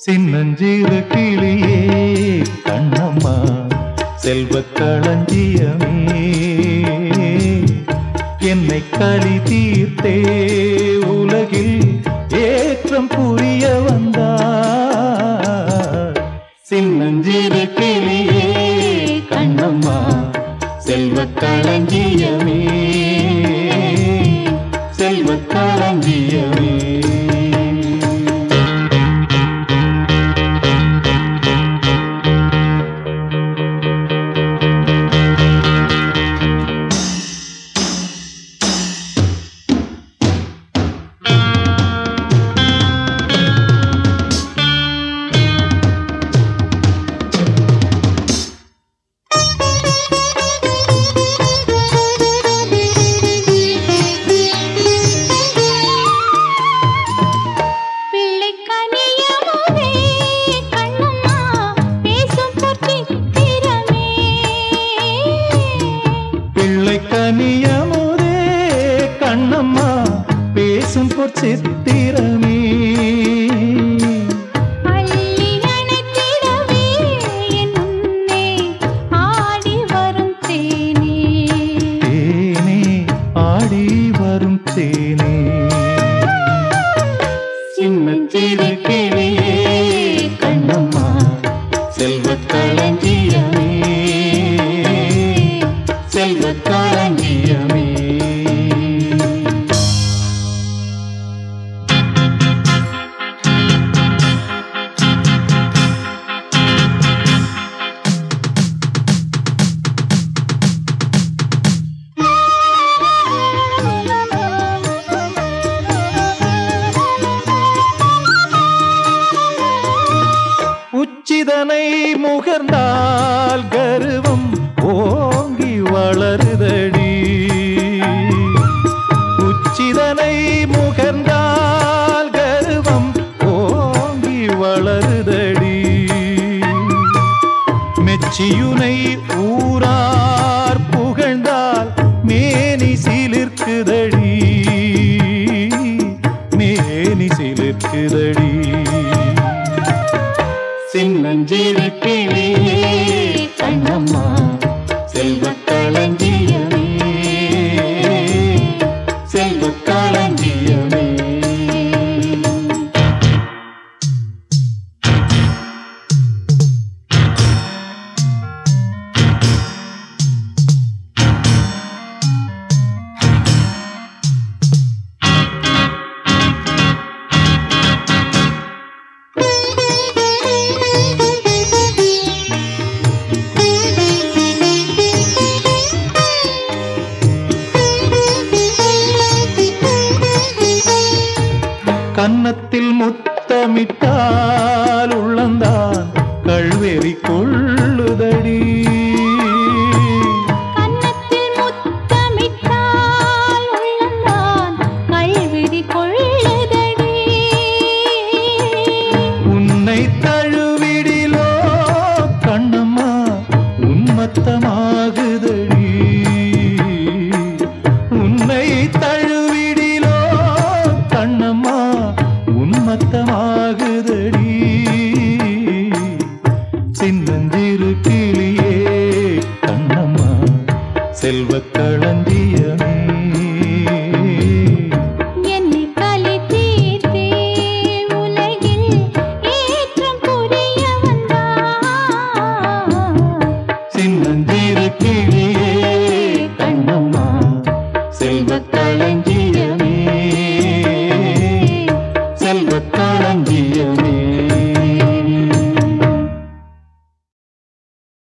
சின்னஞ்சிறு கிளியே கண்ணம்மா செல்வக் களஞ்சியமே என்னை களி தீர்த்தே உலகில் ஏற்றம் புரிய வந்தார் சின்னஞ்சிறு கிளியே கண்ணம்மா செல்வக் களஞ்சியமே செல்வக் களஞ்சியமே பிள்ளை கனியமுதே கண்ணம்மா பேசும் பொற்சித்திரமே பிள்ளை கனியமுதே கண்ணம்மா பேசும் பொற்சித்திரமே அள்ளி அணைத்திடவே என் முன்னே ஆடி வரும் தேனே தேனே ஆடி வரும் தேனே சின்னஞ்சிறு கிளியே கண்ணம்மா செல்வக் களஞ்சியமே செல்வக் களஞ்சியமே உச்சிதனை முகர்ந்தால் கருவம் ஓங்கி வளருதடி உச்சிதனை முகர்ந்தால் கருவம் ஓங்கி வளருதடி மெச்சியுனை ஊரார் புகழ்ந்தால் மேனி சிலிர்க்குதடி மேனி சிலிர்க்குதடி சின்னஞ்சிறு கிளியே கண்ணம்மா செல்வக் களஞ்சியமே செல்வக் களஞ்சியமே கன்னத்தில் முத்தமிட்டால் உள்ளந்தான்